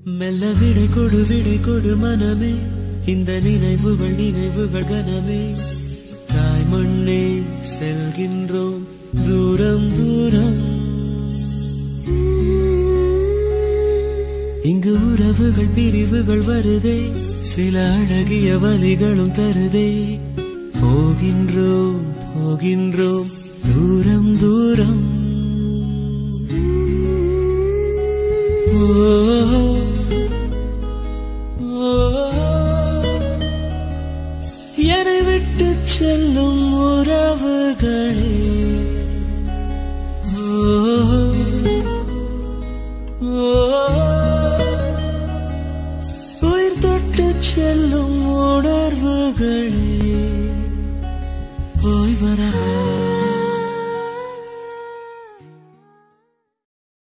மெல்ல விடை கொடு விடை கொடு மனமே இந்த நினைவுகள் நினைவுகள் கனமே தாய் மண்ணே செல்கின்றோம் தூரம் தூரம் இங்கு உறவுகள் பிரிவுகள் வருதே சில அழகிய வழிகளும் தருதே போகின்றோம் போகின்றோம் தூரம் தூரம் ஓ ஓ என்னை விட்டு செல்லும் உறவுகளே ஓ ஓ உயிர் தொட்டு செல்லும் உணர்வுகளே போய் வரவா